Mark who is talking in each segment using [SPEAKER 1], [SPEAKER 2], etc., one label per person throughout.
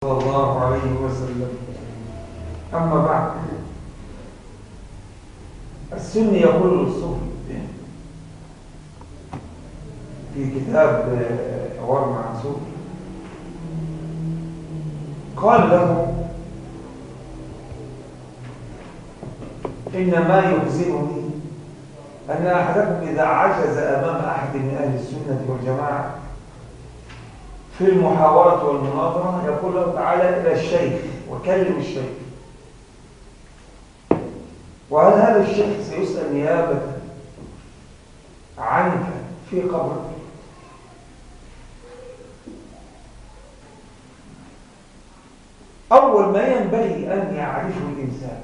[SPEAKER 1] صلى الله عليه وسلم أما بعد السني يقول للصوفي في كتاب حوار مع صوفي قال له إن ما يحزنني أن أحدكم إذا عجز أمام أحد من أهل السنة والجماعة في المحاورة والمناظرة يقول له تعالى إلى الشيخ وكلم الشيخ وهل هذا الشيخ سيسأل نيابة عنك في قبرك أول ما ينبغي أن يعرفه الإنسان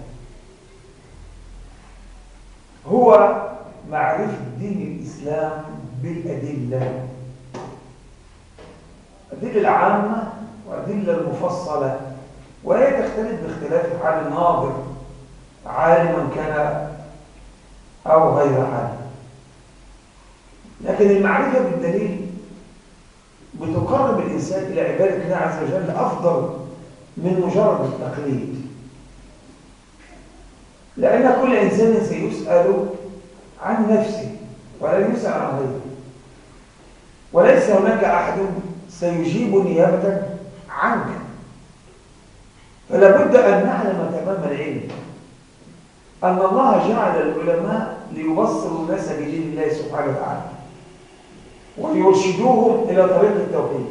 [SPEAKER 1] هو معرفة دين الإسلام بالأدلة الأدلة العامة وأدلة المفصلة وهي تختلف باختلاف حال الناظر عالما كان أو غير عالم لكن المعرفة بالدليل بتقرب الإنسان إلى عبادة الله عز وجل أفضل من مجرد التقليد لأن كل إنسان سيسأل عن نفسه ولا يسأل عن غيره وليس هناك أحد سيجيب نيابة عنك فلا بد أن نعلم تمام العلم أن الله جعل العلماء ليوصلوا الناس بدين الله سبحانه وتعالى ويرشدوهم إلى طريق التوحيد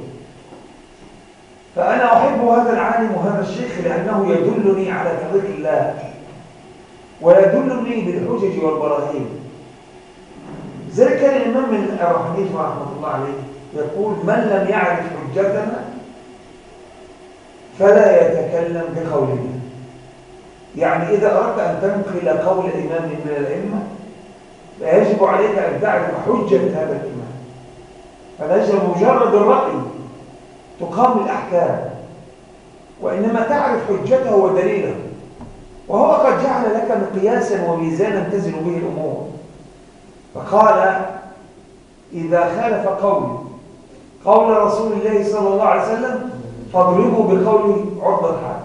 [SPEAKER 1] فأنا أحب هذا العالم وهذا الشيخ لأنه يدلني على طريق الله ويدلني بالحجج والبراهين ذلك كان الإمام أبو حنيفة رحمه الله عليه يقول من لم يعرف حجتنا فلا يتكلم بقولنا يعني إذا أردت أن تنقل قول إمام من الأئمة فيجب عليك أن تعرف حجة هذا الإمام فليس مجرد الرأي تقام الأحكام وإنما تعرف حجته ودليله وهو قد جعل لك مقياسا وميزانا تزن به الأمور فقال إذا خالف قول قول رسول الله صلى الله عليه وسلم فاضربوا بقول عرض الحال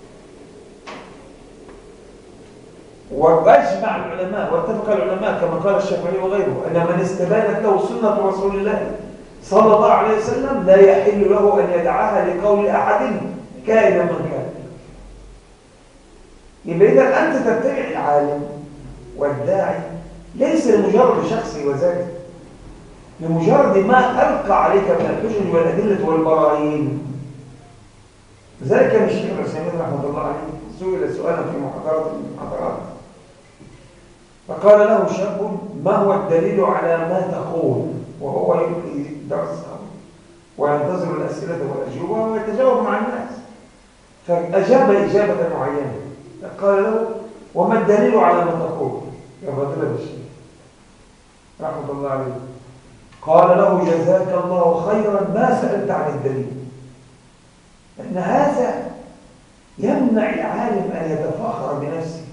[SPEAKER 1] واجمع العلماء واتفق العلماء كما قال الشافعي وغيره ان من استبانت له سنه رسول الله صلى الله عليه وسلم لا يحل له ان يدعاها لقول احد كائنا من كان يبقى اذا انت تتبع العالم والداعي ليس لمجرد شخصي وذاته لمجرد ما القى عليك من الحجج والادله والبراهين لذلك كان الشيخ العثيمين رحمه الله عليه سئل سؤالا في محاضره من المحاضرات فقال له شاب ما هو الدليل على ما تقول وهو يلقي درسه وينتظر الاسئله والاجوبه ويتجاوب مع الناس فاجاب اجابه معينه قال له وما الدليل على ما تقول يا فضيله الشيخ رحمه الله عليه قال له جزاك الله خيرا ما سالت عن الدليل ان هذا يمنع العالم ان يتفاخر بنفسه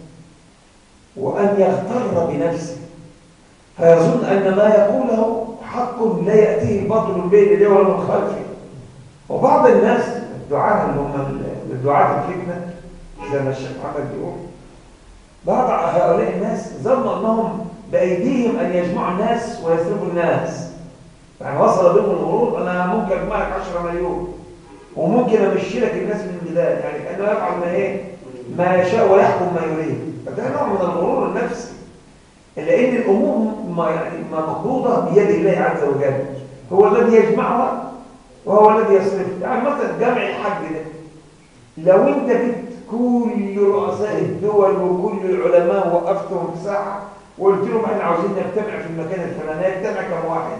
[SPEAKER 1] وأن يغتر بنفسه فيظن أن ما يقوله حق لا يأتيه الباطل من بين يديه ولا من خلفه وبعض الناس الدعاة اللي هم الدعاة الفتنة زي ما الشيخ محمد بيقول بعض هؤلاء الناس ظنوا أنهم بأيديهم أن يجمعوا الناس ويسلبوا الناس يعني وصل بهم الغرور أنا ممكن أجمع لك 10 مليون وممكن أمشي لك الناس من البداية يعني كأنه يفعل ما إيه ما يشاء ويحكم ما يريد فده نوع من الغرور النفسي لأن الأمور ما يعني مقبوضة بيد الله عز وجل هو الذي يجمعها وهو الذي يصرفها يعني مثلا جمع الحج ده لو انت جبت كل رؤساء الدول وكل العلماء وقفتهم في ساعة وقلت لهم احنا عاوزين نجتمع في المكان الفلاني يجتمع كم واحد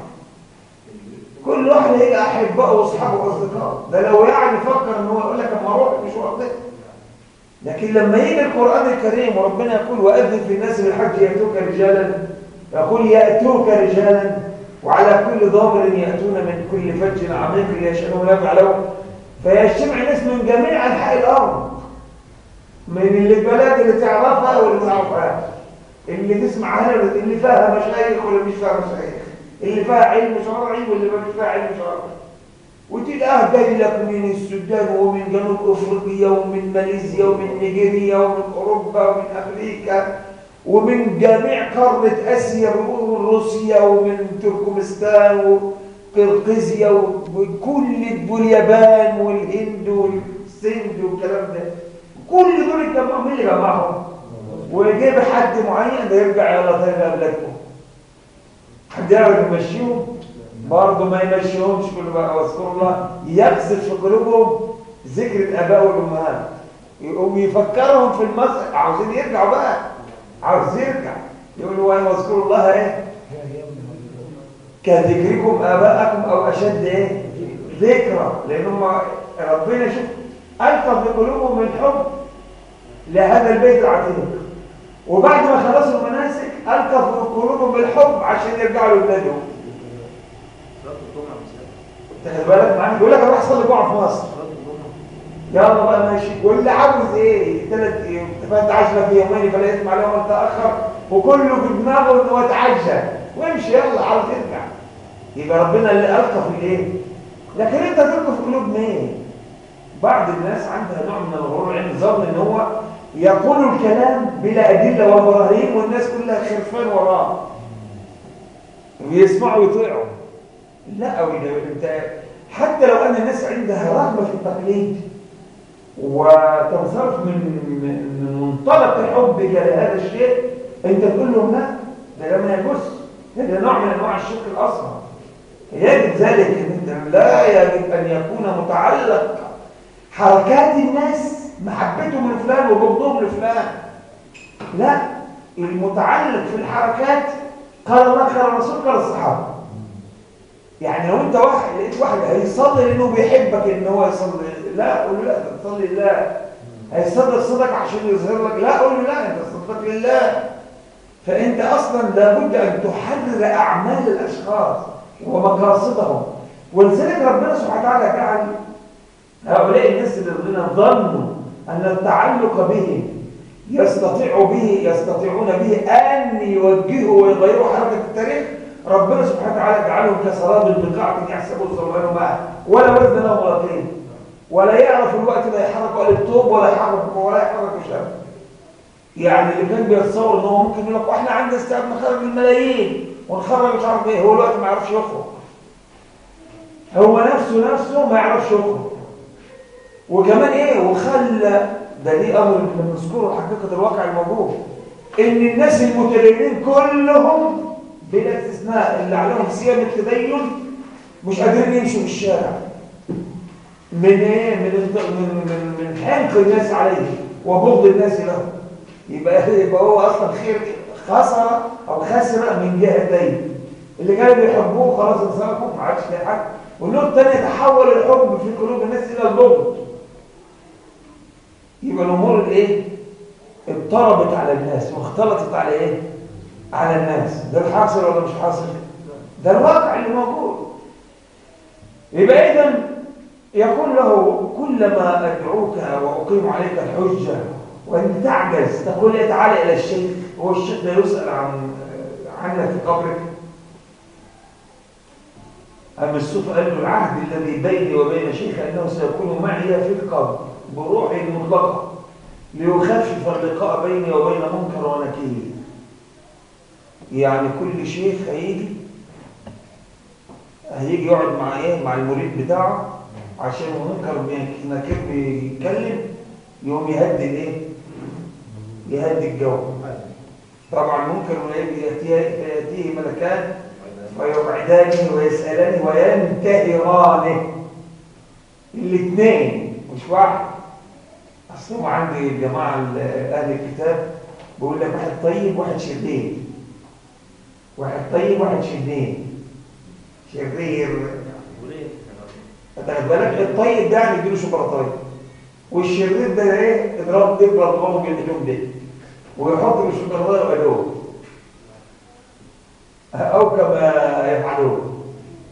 [SPEAKER 1] كل واحد هيبقى احبائه واصحابه واصدقائه ده لو يعني فكر ان هو يقول لك اما اروح مش واخد لكن لما يجي القرآن الكريم وربنا يقول وأذن في الناس بالحج يأتوك رجالا يقول يأتوك رجالا وعلى كل ضامر يأتون من كل فج عميق يشألون لا يفعلون فيجتمع الناس من جميع أنحاء الأرض من البلاد اللي تعرفها واللي ما تعرفهاش اللي تسمع عنها اللي فيها مشايخ واللي مش فيها مشايخ اللي فيها علم شرعي واللي ما فيها علم شرعي وتلقاه جاي لك من السودان ومن جنوب افريقيا ومن ماليزيا ومن نيجيريا ومن اوروبا ومن امريكا ومن جميع قارة اسيا ومن روسيا ومن تركمستان وقرقيزيا وكل واليابان والهند والسند والكلام ده كل دول الجماعة مين اللي جمعهم ويجيب حد معين ده يرجع يلا تاني بلادكم حد يعرف يمشيهم برضه ما يمشيهمش كل بقى واذكر الله يقذف في قلوبهم ذكر الاباء والامهات يقوم يفكرهم في المسجد عاوزين يرجعوا بقى عاوز يرجع يقولوا وانا واذكروا الله ايه كذكركم اباءكم او اشد ايه ذكرى لان هم ربنا شوف القى في قلوبهم الحب لهذا البيت العتيق وبعد ما خلصوا المناسك القى في قلوبهم الحب عشان يرجعوا لاولادهم تاخد بالك معايا يقول لك اروح اصلي جمعه في مصر يلا بقى ماشي واللي عاوز ايه ثلاث ايام فانت عايش في يومين فلا يسمع لهم تاخر وكله في دماغه ان هو اتعجل وامشي يلا عاوز يرجع يبقى ربنا اللي القى في الايه لكن انت تلقى في قلوب مين بعض الناس عندها نوع من الغرور عند ظن ان هو يقول الكلام بلا ادله وبراهين والناس كلها خرفان وراه ويسمعوا ويطيعوا لا انت حتى لو ان الناس عندها رغبه في التقليد وتنصرف من من منطلق حبك لهذا الشيء انت تقول لهم لا ده ما يجوز هذا نوع من انواع الشرك الاصغر يجب ذلك ان انت لا يجب ان يكون متعلق حركات الناس محبتهم لفلان وبغضهم لفلان لا المتعلق في الحركات قال الله قال الرسول قال الصحابه يعني لو انت واحد لقيت واحد هيصلي لانه بيحبك ان هو يصلي لا قول له لا انت تصلي لله هيصدق صدق عشان يظهر لك لا قول له لا انت تصدق لله فانت اصلا لابد ان تحرر اعمال الاشخاص ومقاصدهم ولذلك ربنا سبحانه وتعالى جعل هؤلاء الناس الذين ظنوا ان التعلق بهم يستطيع به يستطيعون به ان يوجهوا ويغيروا حركه التاريخ ربنا سبحانه وتعالى جعلهم كسراب البقاع يحسبوا الظلمان معه ولا وزن له ولا قيم ولا يعرف الوقت لا يحرك قلب طوب ولا يحرك ولا يحرك شاب يعني اللي كان بيتصور ان هو ممكن يقول لك واحنا عندنا استعداد نخرج الملايين ونخرج مش عارف ايه هو الوقت ما يعرفش يخرج هو نفسه نفسه ما يعرفش يخرج وكمان ايه وخلى ده دي امر من نذكره حقيقه الواقع الموجود ان الناس المتدينين كلهم بلا استثناء اللي عليهم صيام التدين مش قادرين يمشوا في الشارع من ايه من من من, من حنق الناس عليه وبغض الناس له يبقى يبقى هو اصلا خير خسر او خسر من جهتين اللي كانوا بيحبوه خلاص انسانكم ما عادش لاقي حد والنقطه الثانيه تحول الحب في قلوب الناس الى البغض يبقى الامور الايه اضطربت على الناس واختلطت على ايه على الناس ده الحاصل ولا مش حاصل ده الواقع اللي موجود يبقى اذا يقول له كلما ادعوك واقيم عليك الحجه وان تعجز تقول لي تعالى الى الشيخ هو الشيخ ده يسال عن عنك في قبرك أما السوف قال له العهد الذي بيني وبين شيخ أنه سيكون معي في القبر بروحي المطلقة ليخفف اللقاء بيني وبين منكر ونكير يعني كل شيخ هيجي هيجي يقعد مع ايه مع المريد بتاعه عشان منكر نكير بيتكلم يقوم يهدي الايه يهدي الجو طبعا منكر ياتيه ياتيه ملكان ويبعدانه ويسالانه وينتهرانه الاثنين مش واحد اصلا عندي الجماعه اهل الكتاب بيقول لك واحد طيب واحد شرير واحد طيب واحد شرير شرير تاخد بالك الطيب ده يعني يديله شوكولاته والشرير ده ايه اضرب دب اضربه بالهدوم دي ويحط له شوكولاته وقالوه او كما يفعلون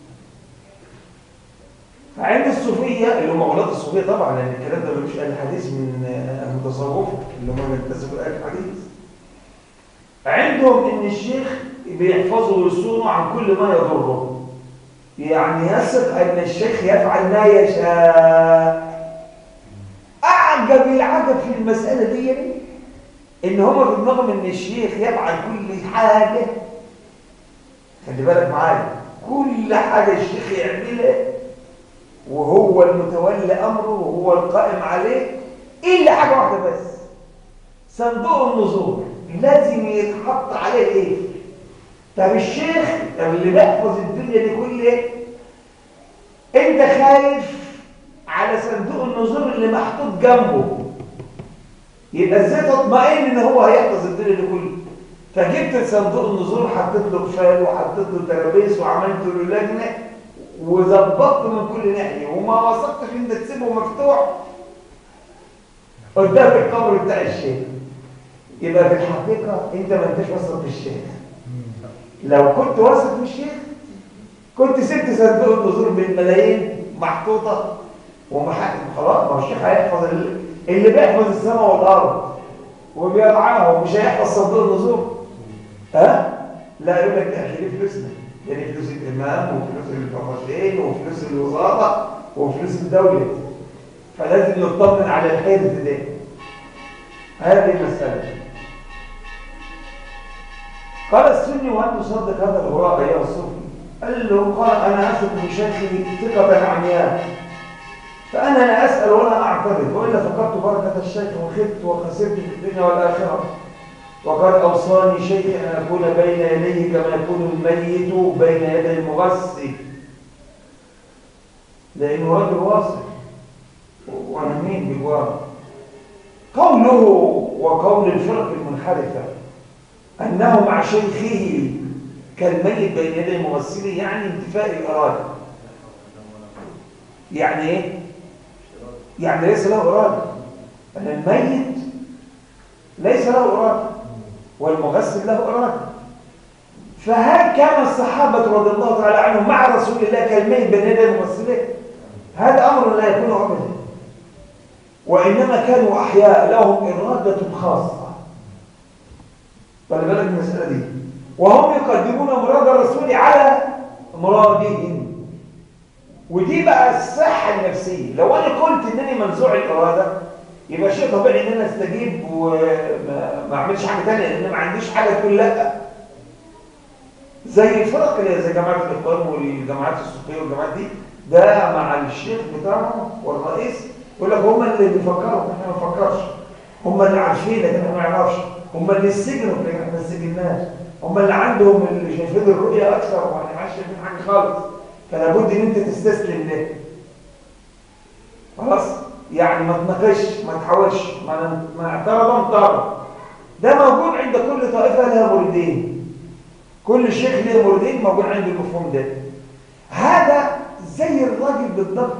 [SPEAKER 1] فعند الصوفيه اللي هم اولاد الصوفيه طبعا لان الكلام ده ملوش اهل حديث من المتصوفه اللي هم بينتسبوا لاهل الحديث عندهم ان الشيخ بيحفظه ويصونه عن كل ما يضره يعني يثق ان الشيخ يفعل ما يشاء اعجب العجب في المساله دي ان هما في دماغهم ان الشيخ يفعل كل حاجه خلي بالك معايا كل حاجه الشيخ يعملها وهو المتولي امره وهو القائم عليه الا حاجه واحده بس صندوق النظور لازم يتحط عليه ايه طب الشيخ اللي بيحفظ الدنيا دي كلها انت خايف على صندوق النظور اللي محطوط جنبه يبقى ازاي تطمئن ان هو هيحفظ الدنيا دي كلها فجبت صندوق النظور حطيت له قفال وحطيت له ترابيس وعملت له لجنه وظبطت من كل ناحيه وما وثقتش انت تسيبه مفتوح قدام القبر بتاع الشيخ يبقى في الحقيقه انت ما انتش واثق في الشيخ لو كنت واثق في الشيخ كنت سبت صندوق النظور بالملايين محطوطه ومحاكم خلاص ما هو الشيخ هيحفظ اللي بيحفظ السماء والارض وبيضعها ومش هيحفظ صندوق النظور ها لا يقول لك ده دي فلوسنا يعني فلوس الامام وفلوس الفراشين وفلوس الوزاره وفلوس الدوله فلازم نطمن على الحرز ده هذه المساله قال السني وان تصدق هذا الغراء ايها الصوفي قال له قال انا اثق بشيخي ثقه عمياء فانا لا اسال ولا اعترض والا فقدت بركه الشيخ وخبت وخسرت في الدنيا والاخره وقد اوصاني شيخي ان اكون بين يديه كما يكون الميت بين يدي المغسل لانه رجل واصل وانا مين بجواره قوله وقول الفرق المنحرفه أنه مع شيخه كالميت بين يدي مغسله يعني انتفاء الإرادة يعني إيه؟ يعني ليس له إرادة أن الميت ليس له إرادة والمغسل له إرادة فهل كان الصحابة رضي الله تعالى عنهم مع رسول الله كالميت بين يدي مغسله هذا أمر لا يكون أبدا وإنما كانوا أحياء لهم إرادة خاصة خلي بالك من المسألة دي وهم يقدمون مراد الرسول على مرادهم ودي بقى الصحة النفسية لو أنا قلت إنني منزوع الإرادة يبقى شيء طبيعي إن أنا أستجيب وما أعملش حاجة تانية لأن ما عنديش حاجة تقول لأ زي الفرق اللي زي جماعة الإخوان والجماعات الصوفية والجماعات دي ده مع الشيخ بتاعهم والرئيس يقول لك هم اللي بيفكروا احنا ما بنفكرش هم اللي عارفين لكن احنا ما نعرفش هم اللي السجن لكن احنا ما سجناش هم اللي عندهم اللي شايفين الرؤيه اكثر واحنا مش شايفين حاجه خالص فلا بد ان انت تستسلم له خلاص يعني ما تناقش ما تحاولش ما ما اعترض انطرد ده موجود عند كل طائفه لها مريدين كل شيخ له مريدين موجود عنده المفهوم ده هذا زي الراجل بالضبط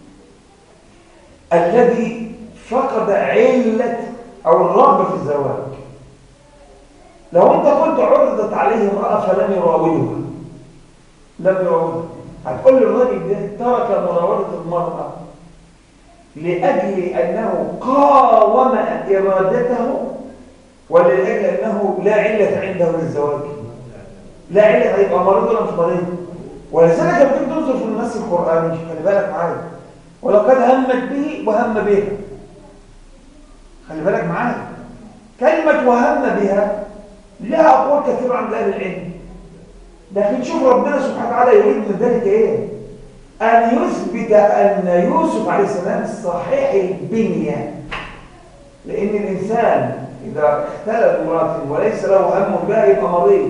[SPEAKER 1] الذي فقد علة أو الرغبة في الزواج لو أنت كنت عرضت عليه امرأة فلم يراودها لم يراودها هتقول للراجل ده ترك مراودة المرأة لأجل أنه قاوم إرادته ولا لأجل أنه لا علة عنده للزواج لا علة هيبقى مريض ولا مش مريض ولذلك لما تيجي تنظر في النص القرآني خلي بالك معايا ولقد همت به وهم بها خلي بالك معايا كلمة وهم بها لها أقوال كثيرة عند أهل العلم لكن شوف ربنا سبحانه وتعالى يريد من ذلك إيه أن يثبت أن يوسف عليه السلام صحيح البنية لأن الإنسان إذا اختلف امرأة وليس له هم بها يبقى مريض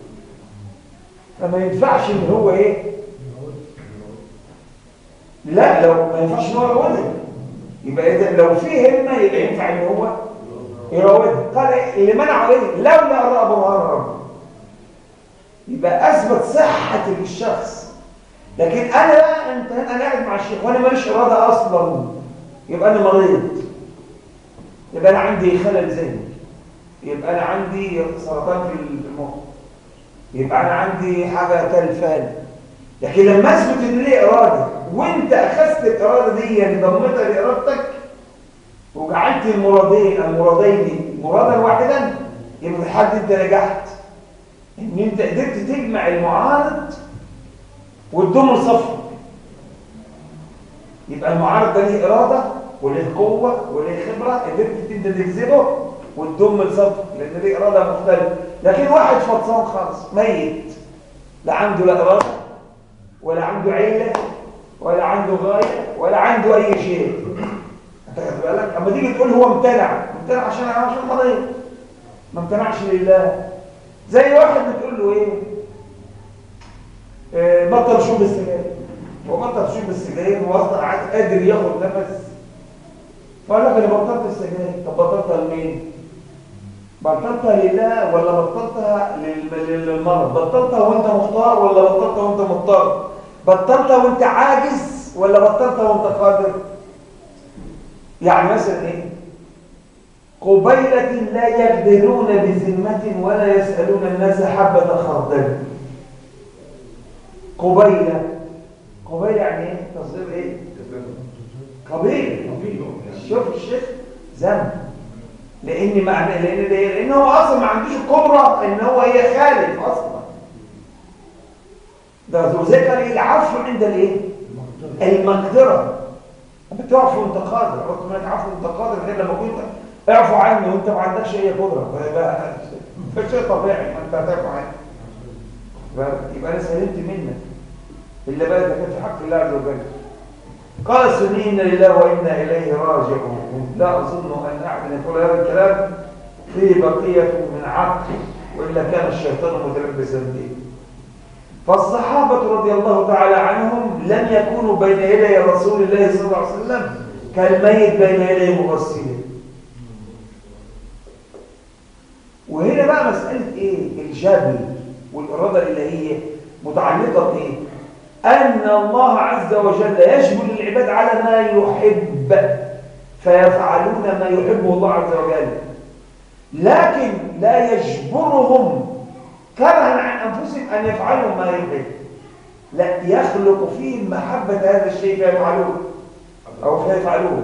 [SPEAKER 1] فما ينفعش إن هو إيه لا لو ما ينفعش ان هو يراودها يبقى اذا لو في همه يبقى ينفع ان هو يراودها قال اللي منعه ايه لولا راى برهان ربه يبقى اثبت صحه الشخص لكن انا لا انت انا قاعد مع الشيخ وانا ماليش اراده اصلا يبقى انا مريض يبقى انا عندي خلل ذهني يبقى انا عندي سرطان في المخ يبقى انا عندي حاجه تلفان لكن لما اثبت ان ليه اراده وانت اخذت الاراده دي ضمتها لارادتك وجعلت المرادين المرادين مرادا واحدا يبقى في الحال انت نجحت ان انت قدرت تجمع المعارض وتضم الصف يبقى المعارض ده ليه إرادة وليه قوة وليه خبرة قدرت انت تجذبه وتضم الصف لأن ليه إرادة مختلفة لكن واحد فطسان خالص ميت لا عنده لا إرادة ولا عنده علة ولا عنده غاية ولا عنده أي شيء انت خد بالك اما تيجي تقول هو امتنع امتنع عشان عشان مريض ما امتنعش لله زي واحد بتقول له ايه آه، بطل شرب السجاير هو بطل شرب السجاير واصلا عاد قادر ياخد نفس فقال لك انا بطلت السجاير طب بطلتها لمين بطلتها لله ولا بطلتها لل- للمرض بطلتها وانت مختار ولا بطلتها وانت مضطر بطلتها وانت عاجز ولا بطلتها وانت قادر يعني مثلا ايه قبيلة لا يقدرون بذمة ولا يسألون الناس حبة خردل قبيلة قبيلة يعني ايه تصدير ايه قبيلة شوف الشيخ ذنب لان معنى لان لان هو اصلا ما عندوش القدره ان هو يخالف اصلا ده ذكر العفو عند الايه المقدره بتعفو وانت قادر قلت منك عفو وانت قادر غير لما كنت اعفو عني وانت ما عندكش اي قدره فيبقى ده شيء طبيعي ما انت هتعفو عني يبقى- يبقى انا سلمت منك الا بقى اذا كان في حق الله عز وجل قال السني إنا لله وإنا إليه راجعون لا أظن أن أحد يقول هذا الكلام فيه بقية من عقل وإلا كان الشيطان متلبسا به فالصحابة رضي الله تعالى عنهم لم يكونوا بين يدي رسول الله صلى الله عليه وسلم كالميت بين يدي مغسله وهنا بقى مسألة إيه؟ الجبل والإرادة الإلهية متعلقة بإيه؟ أن الله عز وجل يجبل العباد على ما يحب فيفعلون ما يحبه الله عز وجل لكن لا يجبرهم كرها عن أنفسهم أن يفعلوا ما يحب لا يخلق فيهم محبة هذا الشيء فيفعلوه أو فيفعلوه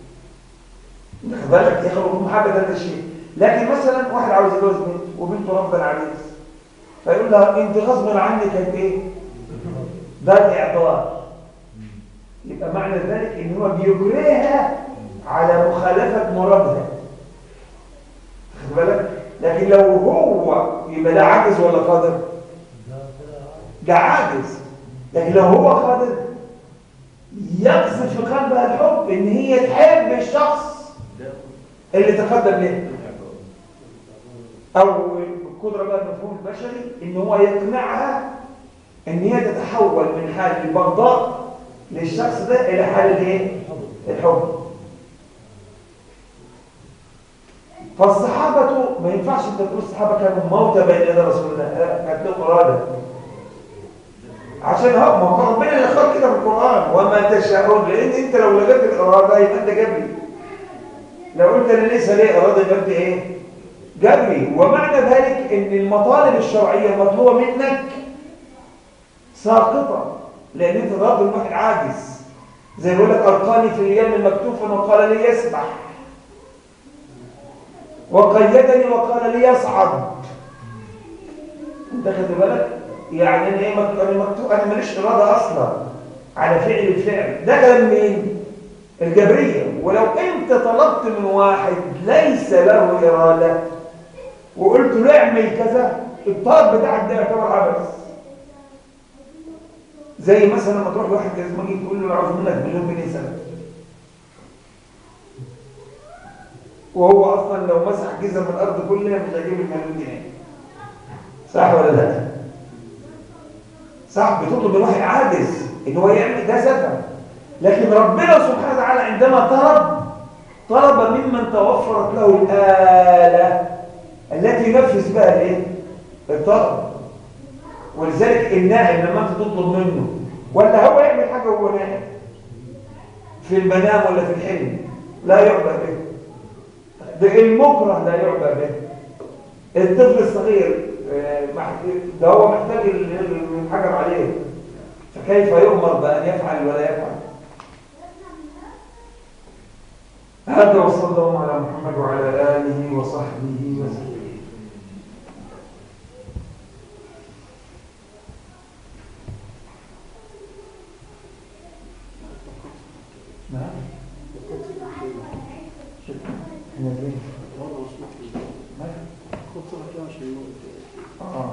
[SPEAKER 1] خد بالك يخلق فيهم محبة هذا الشيء لكن مثلا واحد عاوز يتجوز بنت وبنته رافضه العريس فيقول لها انت غصب عنك كانت ايه ده الإعطاء يبقى معنى ذلك إن هو بيكرهها على مخالفة مرادها خد بالك لكن لو هو يبقى ده عاجز ولا قادر ده عاجز لكن لو هو قادر يقصد في قلبها الحب ان هي تحب الشخص اللي تقدم له او القدره بقى المفهوم البشري ان هو يقنعها ان هي تتحول من حال البغضاء للشخص ده الى حال الايه الحب فالصحابه ما ينفعش انت تقول الصحابه كانوا موتى بين يدي رسول الله لا كانت لهم اراده عشان هو ما هو ربنا اللي خلق كده في القران وما تشاءون لان انت لو لغيت الاراده يبقى انت جبري لو قلت انا ليس لي اراده يبقى انت ايه جبري ومعنى ذلك ان المطالب الشرعيه المطلوبه منك ساقطة لأن أنت ضرب الواحد عاجز زي ما يقول لك ألقاني في اليوم المكتوف وقال لي يسبح وقيدني وقال لي يصعد أنت خد بالك يعني أنا إيه مكتوب أنا مكتوب أنا ماليش إرادة أصلا على فعل الفعل ده كلام مين؟ الجبرية ولو أنت طلبت من واحد ليس له إرادة وقلت له اعمل كذا الطلب بتاعك ده يعتبر عبث زي مثلا لما تروح لواحد كاريزماجي تقول له عاوز منك مليون جنيه سنه وهو اصلا لو مسح جزء من الارض كلها مش هيجيب المليون جنيه صح ولا لا صح بتطلب من واحد عاجز ان هو يعمل ده سبب لكن ربنا سبحانه وتعالى عندما طلب طلب ممن توفرت له الاله التي ينفذ بها الايه الطلب ولذلك النائم لما انت تطلب منه ولا هو يعمل حاجه وهو نائم في المنام ولا في الحلم لا يعبأ به ده المكره لا يعبأ به الطفل الصغير آه، مح- ده هو محتاج ال- ال- الحجر عليه فكيف يؤمر بأن يفعل ولا يفعل هذا وصلى الله على محمد وعلى آله وصحبه وسلم احنا فين؟
[SPEAKER 2] والله مسموح لي
[SPEAKER 1] ما-
[SPEAKER 2] خد صورة كده عشان نقول
[SPEAKER 1] اه